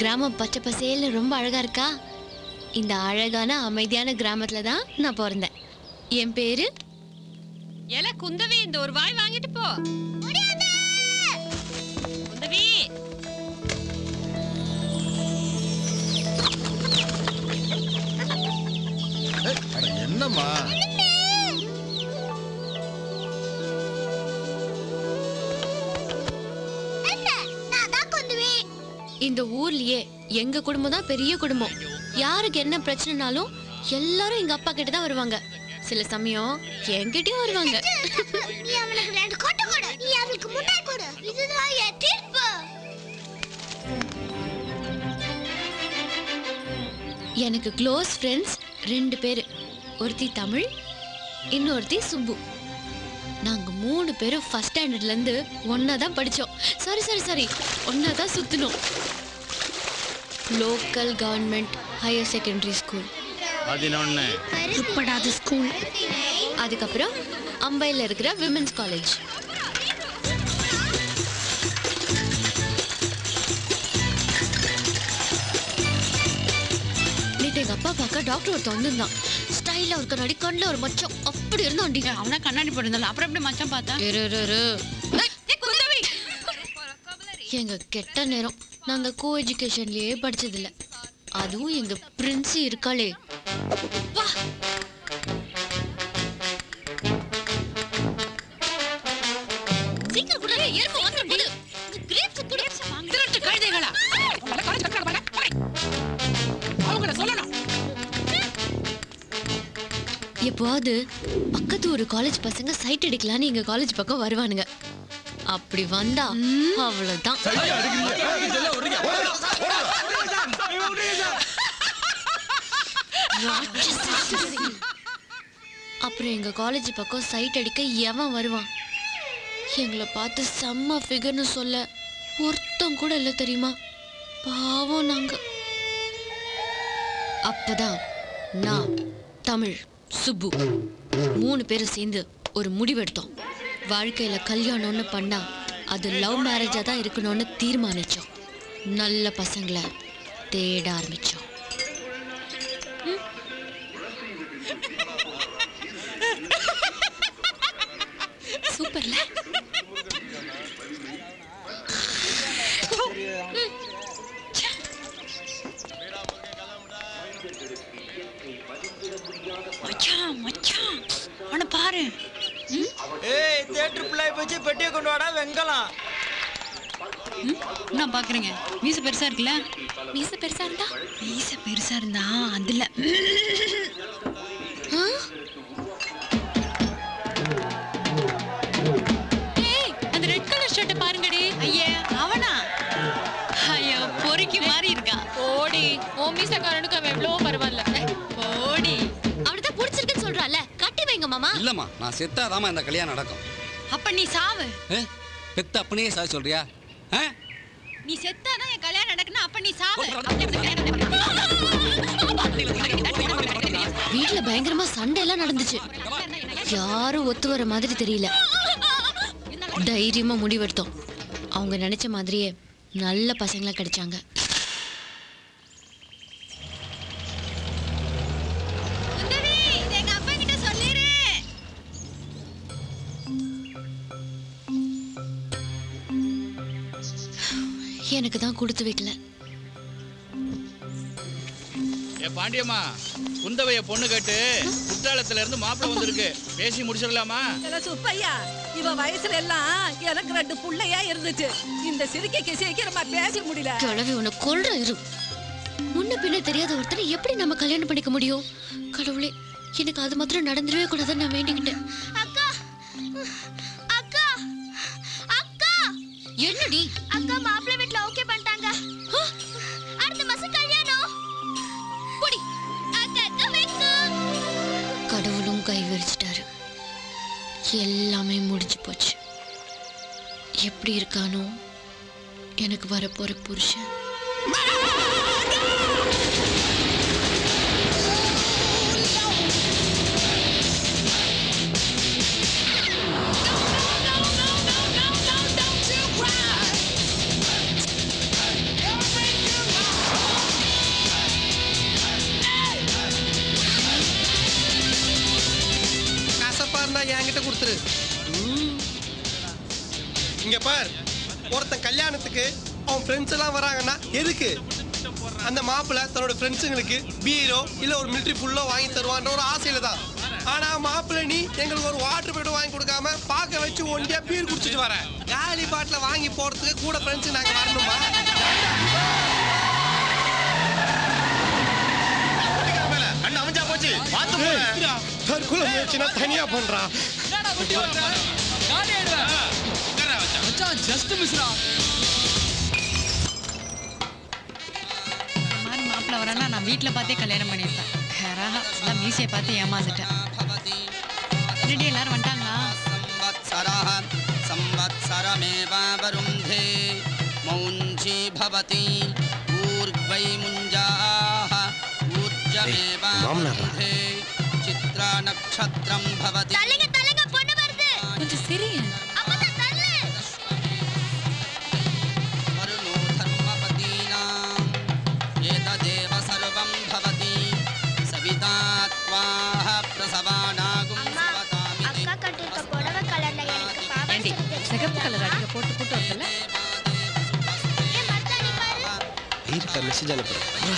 கிராமம் பச்சை பசேல்னு ரொம்ப அழகா இருக்கா இந்த அழகான அமைதியான கிராமத்துல தான் நான் பிறந்தேன் என் பேரு எல குந்தவி இந்த ஒரு வாய் வாங்கிட்டு போ குந்தவி ஏய், அட என்னம்மா இந்த ஊர்லயே எங்க குடும்பம் தான் பெரிய குடும்பம் யாருக்கு என்ன பிரச்சனைனாலும் எல்லாரும் எங்க அப்பா கிட்ட தான் வருவாங்க சில சமயம் என்கிட்டயும் வருவாங்க நீ அவனுக்கு ரெண்டு கொட்டை கொடு நீ அவளுக்கு முட்டை கொடு இதுதான் என் தீர்ப்பு எனக்கு க்ளோஸ் ஃப்ரெண்ட்ஸ் ரெண்டு பேர் ஒருத்தி தமிழ் இன்னொருத்தி சுப்பு நாங்க மூணு பேரும் ஃபர்ஸ்ட் ஸ்டாண்டர்ட்ல இருந்து ஒண்ணா தான் படிச்சோம் சாரி சாரி சாரி ஒண்ணா தான் சுத்தினோம் local government higher secondary school பதினொன்னு உட்படாத ஸ்கூல் அதுக்கப்புறம் அம்பையில் இருக்கிற விமென்ஸ் காலேஜ் நேற்று எங்க அப்பா பார்க்க டாக்டர் ஒருத்தன் வந்திருந்தான் ஸ்டைலா ஒரு கண்ணாடி கண்ணில் ஒரு மச்சம் அப்படி இருந்தான்டி அவனா கண்ணாடி போட்டிருந்தால அப்புறம் எப்படி மச்சான் பார்த்தா இரு, இரு, இரு. குந்தவி எங்க கெட்ட நேரம் நாங்க கோ எஜுகேஷன்லயே படிச்சதில்ல அதுவும் எங்க பிரின்ஸ் இருக்காளே வா சீக்கிரம் குடு ஏற்ப வந்து குடு கிரேப்ஸ் குடு திருட்டு கழுதைகளா அவங்கள சொல்லணும் எப்போவாது பக்கத்து ஒரு காலேஜ் பசங்க சைட் அடிக்கலான்னு எங்க காலேஜ் பக்கம் வருவானுங்க அப்படி வந்தா அவ்வளவுதான் ராட்சசி. அப்புறம் எங்க காலேஜ் பக்கம் சைட் அடிக்க எவன் வருவான் எங்களை பார்த்து செம்ம ஃபிகர்னு சொல்ல ஒருத்தம் கூட இல்லை தெரியுமா பாவம் நாங்க அப்பதான் நான் தமிழ் சுப்பு மூணு பேரும் சேர்ந்து ஒரு முடிவெடுத்தோம் வாழ்க்கையில கல்யாணம்னு பண்ணா அது லவ் மேரேஜா தான் இருக்கணும்னு தீர்மானிச்சோம் நல்ல பசங்களை தேட ஆரம்பிச்சோம் சூப்பர்ல மச்சான் மச்சான் அவனை பாரு ஏய் தேட்டர் பிள்ளை வச்சு பெட்டியை கொண்டு வாடா வெங்கலாம் என்ன பாக்குறீங்க மீச பெருசா இருக்குல்ல மீச பெருசா இருந்தா மீச பெருசா இருந்தா அதுல ஏய் அந்த ரெட் கலர் ஷர்ட்டை பாருங்கடி ஐயே அவனா ஐயோ பொறுக்கி மாதிரி இருக்கான் ஓடி ஓ மீசக்காரனுக்கு அவன் எவ்வளவோ பரவாயில்ல ஓடி அவனுக்கு பிடிச்சிருக்குன்னு சொல்றான்ல கட்டி வைங்க மாமா இல்லம்மா நான் செத்தாதாம்மா இந்த கல்யாணம் நடக்கும் அப்ப நீ சாவு ஏ, பெத்த அப்பனே சார் சொல்றியா ஆ? நீ செத்தாதான் என் கல்யாணம் நடக்குன்னா அப்ப நீ சாவு வீட்ல பயங்கரமா சண்டை எல்லாம் நடந்துச்சு யாரும் ஒத்து வர மாதிரி தெரியல தைரியமா முடிவெடுத்தோம் அவங்க நினைச்ச மாதிரியே நல்ல பசங்களா கிடைச்சாங்க சுந்தரி இதை எங்க அப்பா கிட்ட சொல்லிரு எனக்கு தான் கொடுத்து வைக்கல ஏ பாண்டியம்மா குந்தவைய பொண்ணு கேட்டு குற்றாலத்துல இருந்து மாப்பிள்ளை வந்திருக்கு பேசி முடிச்சிடலாமா இல்ல சுப்பையா இவ வயசுல எல்லாம் எனக்கு ரெண்டு புள்ளையா இருந்துச்சு இந்த சிரிக்கைக்கு சீக்கிரமா பேச முடியல கிழவி உன்னை கொல்ற இரு முன்ன பின்ன தெரியாத ஒருத்தனை எப்படி நம்ம கல்யாணம் பண்ணிக்க முடியும் கடவுளே எனக்கு அது மாத்திரம் நடந்துடவே கூடாதுன்னு நான் வேண்டிக்கிட்டேன் அக்கா அக்கா அக்கா என்னடி அக்கா மாப்பிள்ளை வீட்ல ஓகே பண்ணிட்டாங்க அடுத்த மாசம் கல்யாணம் புடி அக்கா அக்கா வெக்கு கடவுளும் கை விரிச்சிட்டாரு எல்லாமே முடிஞ்சு போச்சு எப்படி இருக்கானோ எனக்கு வரப்போற புருஷன் கொடுத்துரு ம். இங்க பார் ஒருத்தன் கல்யாணத்துக்கு அவன் ஃப்ரெண்ட்ஸ் எல்லாம் வராங்கன்னா எதுக்கு அந்த மாப்பிள்ளை தன்னோட ஃப்ரெண்ட்ஸுங்களுக்கு பீரோ இல்ல ஒரு மிலிட்ரி ஃபுல்லோ வாங்கி தருவான்ற ஒரு ஆசையில தான் ஆனா மாப்பிள்ளை நீ எங்களுக்கு ஒரு வாட்டர் பாட்டில் வாங்கி கொடுக்காம பார்க்க வச்சு ஒண்டியா பீர் குடிச்சிட்டு வர காலி பாட்டில் வாங்கி போறதுக்கு கூட ஃப்ரெண்ட்ஸ் நாங்க வரணுமா அண்ணன் அமைஞ்சா போச்சு பார்த்து போங்க. தற்கொலை முயற்சினா தனியா பண்றான் இந்த மாதிரி மாப்பிள்ள வரனா நான் வீட்ல பார்த்தே கல்யாணம் பண்ணிருப்பேன் கராக எல்லாம் மீசையை பார்த்து ஏமாந்துட்டேன் ரெடி எல்லாரும் வந்துட்டாங்களா संवत्सरः संवत्सरमेवावरुन्धे मौञ्जी भवति ऊर्ध्वै मुञ्जाः ऊर्जमेवावरुन्धे चित्रानक्षत्रं भवति தள்ளுங்க தள்ளுங்க பொண்ணு வருது கொஞ்சம் சிரிங்க அப்பதான் தள்ளு वरुणो धर्मपतीनाम् एतदेव सर्वं भवति सविता त्वाः प्रसवानागुं அம்மா सवतामिति அக்கா கட்டிருக்க புடவை கலர்ல எனக்கு பாவாடை ஏண்டி சட்டை தைச்சு சிகப்பு கலர் தரியா? அடிக்க போட்டு போட்டு வருதுல்ல ஏன் மருதாணி பாரு இருக்கா மெசேஜ் அனுப்புறேன்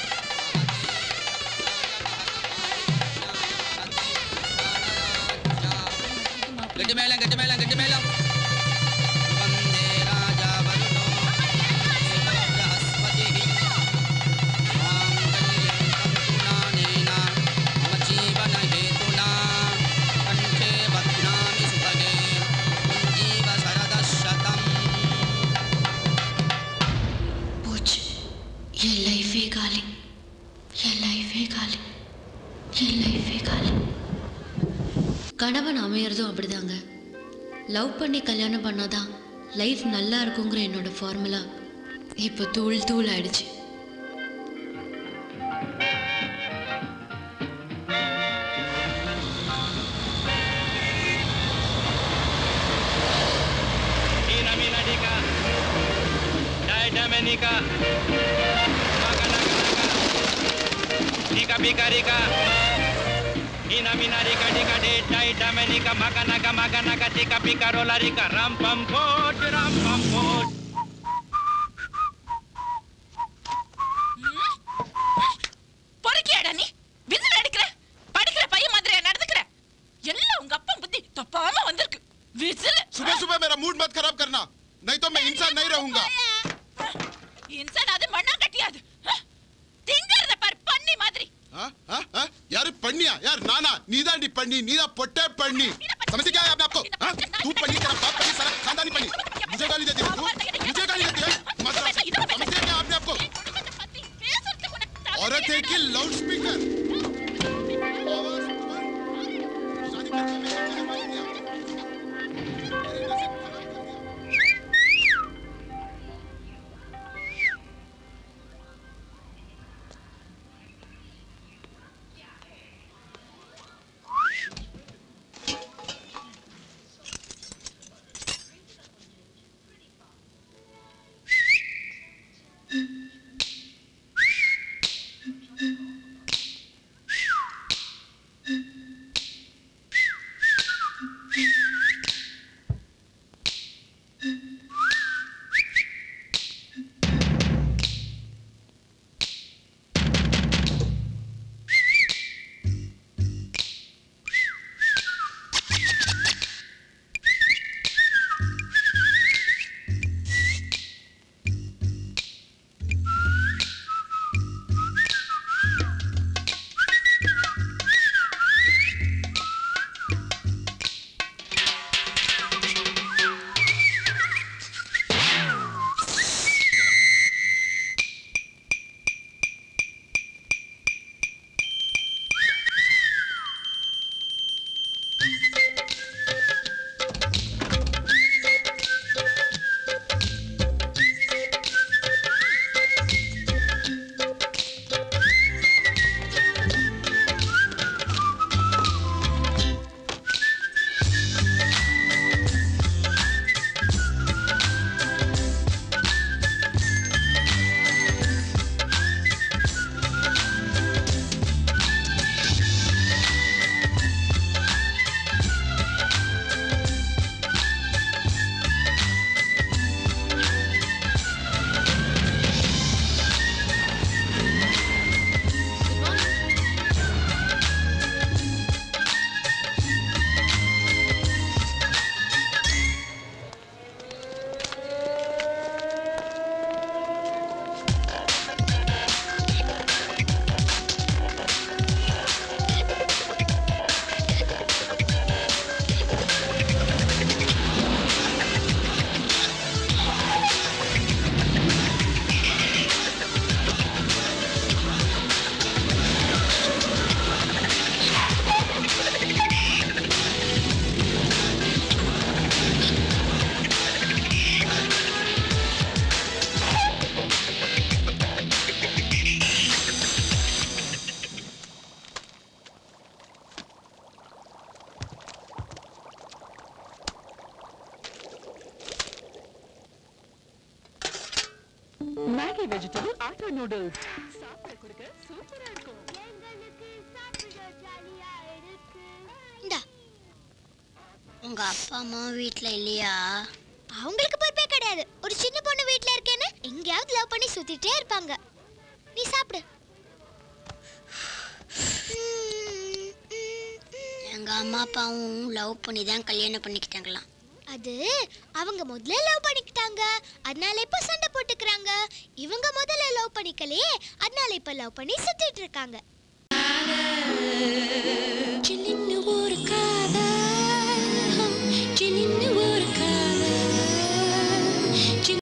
गजमेलं गजमेलं गजमेलं वन्दे राजा वरुणो बृहस्पतिः माङ्गल्यं तन्तुनानेन मम जीवनहेतुना कण्ठे बध्नामि सुभगे कुञ्जीव शरदः शतम् போச்சு என் லைஃபே காலி என் லைஃபே காலி என் லைஃபே காலி கணவன் அமையறதும் அப்படிதாங்க லவ் பண்ணி கல்யாணம் பண்ணாதான் லைஃப் நல்லா இருக்குங்கிற என்னோட ஃபார்முலா இப்போ தூள் தூள் ஆயிடுச்சு Ina mina dika. Dai damenika. Maka naga naga. Dika bika rika. Ina mina rika dika de dai damenika. Maka naga maka naga dika bika rola rika. Ram pam pot ram pam pot. பொறுக்கியாடா நீ whistle அடிக்கிற படிக்கிற பையன் மாதிரியா நடந்துக்கிற எல்லாம் உங்க அப்பா புத்தி தப்பாம வந்திருக்கு விசில் सुबह सुबह मेरा मूड मत खराब करना नहीं तो मैं इंसान नहीं रहूंगा இன்சான் அது மண்ணா கட்டியாது திங்கறத பாரு பண்ணி மாதிரி हाँ? हाँ? हाँ? यार पन्निया यार नाना नीदा नी पन्नी नीदा पट्टे पन्नी समझे क्या है आपने आपको हाँ? तू पन्नी तेरा बाप पन्नी सारा खानदानी पन्नी मुझे गाली देती है तू मुझे गाली देती है मतलब समझे क्या आपने आपको औरत है कि लाउड स्पीकर आवाज ऊपर। शादी करके मैं क्या मालूम नहीं आपको। मेरी नसीब खराब कर दिया। நூடுல்ஸ் சாப்பிட கொடுக்க சூப்பரா இருக்கும் இந்தா உங்க அப்பா அம்மா வீட்ல இல்லையா அவங்களுக்கு பொறுப்பே கிடையாது ஒரு சின்ன பொண்ணு வீட்ல இருக்கேன்னு எங்கேயாவது லவ் பண்ணி சுத்திட்டே இருப்பாங்க நீ சாப்பிடு எங்க அம்மா அப்பாவும் லவ் பண்ணி தான் கல்யாணம் பண்ணிக்கிட்டாங்களாம் அது அவங்க முதல்ல லவ் பண்ணிக்கிட்டாங்க அதனால இப்போ சண்டை போட்டுக்கிறாங்க இவங்க முதல்ல லவ் பண்ணிக்கலையே அதனால இப்போ லவ் பண்ணி சுத்திட்டு இருக்காங்க